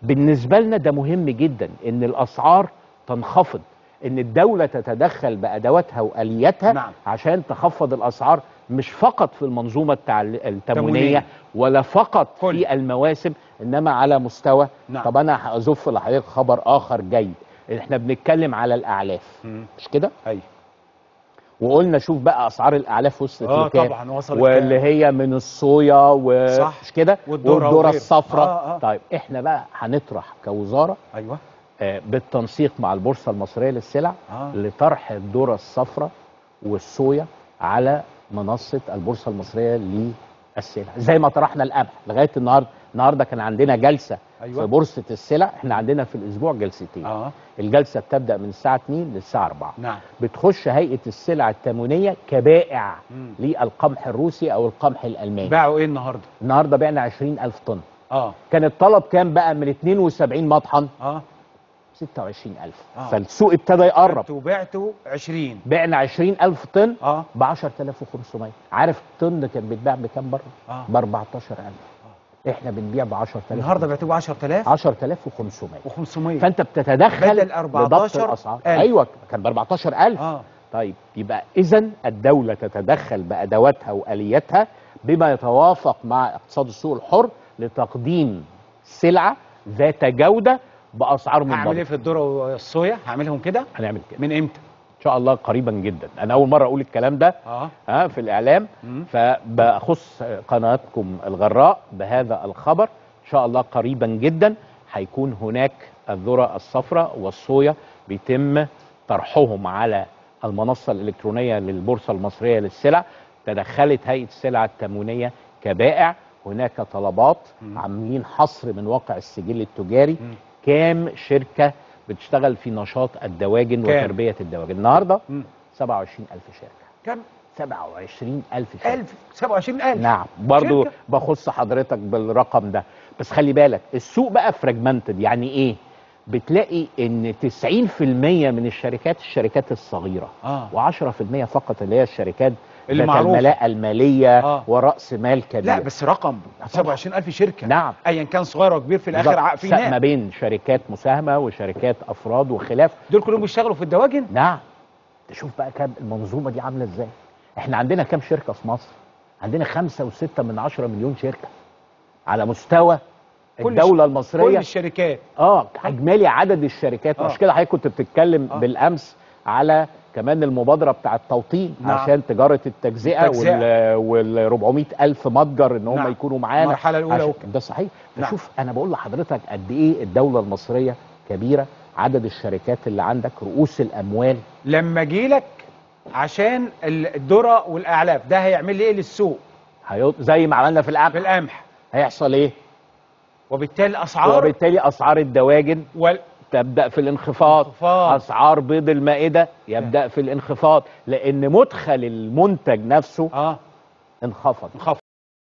بالنسبه لنا ده مهم جدا ان الاسعار تنخفض ان الدوله تتدخل بادواتها والياتها نعم. عشان تخفض الاسعار مش فقط في المنظومه التع- التموينيه تموينية. ولا فقط كل. في المواسم انما على مستوى نعم. طب انا هزف لحضرتك خبر اخر جيد احنا بنتكلم على الاعلاف مم. مش كده ايوه وقلنا شوف بقى اسعار الاعلاف وصلت آه لكام طبعاً وصلت واللي كام. هي من الصويا و... صح. مش كده والذرة والذره وغيره. الصفراء آه، آه. طيب احنا بقى هنطرح كوزاره ايوه آه، بالتنسيق مع البورصه المصريه للسلع آه. لطرح الذره الصفراء والصويا على منصه البورصه المصريه للسلع زي ما طرحنا القمح لغايه النهارده النهارده كان عندنا جلسه أيوة. في بورصه السلع احنا عندنا في الاسبوع جلستين اه الجلسه بتبدا من الساعه 2 للساعه 4 نعم بتخش هيئه السلع التموينيه كبائع مم. للقمح الروسي او القمح الالماني باعوا ايه النهارده النهارده بعنا 20000 طن اه كان الطلب كام بقى من 72 مطحن اه 26000 آه. فالسوق ابتدى يقرب انتوا بعتوا 20 بعنا 20000 طن اه ب 10500 عارف الطن كان بيتباع بكام بره؟ اه ب 14000 احنا بنبيع ب 10000 النهارده بعتوا ب 10000 10500 و500 فانت بتتدخل بدل لضبط 14 الاسعار ألف. ايوه كان ب 14000 اه طيب يبقى اذا الدوله تتدخل بادواتها والياتها بما يتوافق مع اقتصاد السوق الحر لتقديم سلعه ذات جوده باسعار هعمل ايه منضبطه في الذره والصويا هعملهم كده هنعمل كده من امتى ان شاء الله قريبا جدا انا اول مره اقول الكلام ده اه ها في الاعلام مم. فبخص قناتكم الغراء بهذا الخبر ان شاء الله قريبا جدا هيكون هناك الذره الصفراء والصويا بيتم طرحهم على المنصه الالكترونيه للبورصه المصريه للسلع تدخلت هيئه السلع التموينيه كبائع هناك طلبات مم. عاملين حصر من واقع السجل التجاري مم. كام شركه بتشتغل في نشاط الدواجن كام؟ وتربيه الدواجن النهارده مم. 27000 شركه كم 27000 شركه 1000 27000 نعم برضو شركة؟ بخص حضرتك بالرقم ده بس خلي بالك السوق بقى فراجمنتد يعني ايه بتلاقي ان 90% من الشركات الشركات الصغيره اه و10% فقط اللي هي الشركات اللي ذات معروفة. الملاءه الماليه آه. وراس مال كبير لا بس رقم طبعا. 27000 شركه نعم ايا كان صغير وكبير في الاخر بالظبط. ع- في س- ما ناس بين شركات مساهمه وشركات افراد وخلاف دول كلهم بيشتغلوا في الدواجن نعم تشوف بقى كام المنظومه دي عامله ازاي احنا عندنا كام شركه في مصر عندنا خمسة وستة من عشرة مليون شركه على مستوى كل الدوله كل المصريه الشركات اه اجمالي عدد الشركات آه. مش كده حضرتك كنت بتتكلم آه. بالامس على كمان المبادره بتاع التوطين نعم. عشان تجاره التجزئه التجزئة. وال وال 400 الف متجر ان هم نعم. يكونوا معانا المرحلة الأولى عشان- وكده. ده صحيح نعم. فشوف انا بقول لحضرتك قد ايه الدوله المصريه كبيره عدد الشركات اللي عندك رؤوس الاموال لما اجي لك عشان ال- الذره والاعلاف ده هيعمل لي ايه للسوق هيو... زي ما عملنا في القمح بالقمح هيحصل ايه وبالتالي الاسعار وبالتالي اسعار الدواجن وال... تبدا في الانخفاض انخفاض. اسعار بيض المائده يبدا في الانخفاض لان مدخل المنتج نفسه اه انخفض انخفض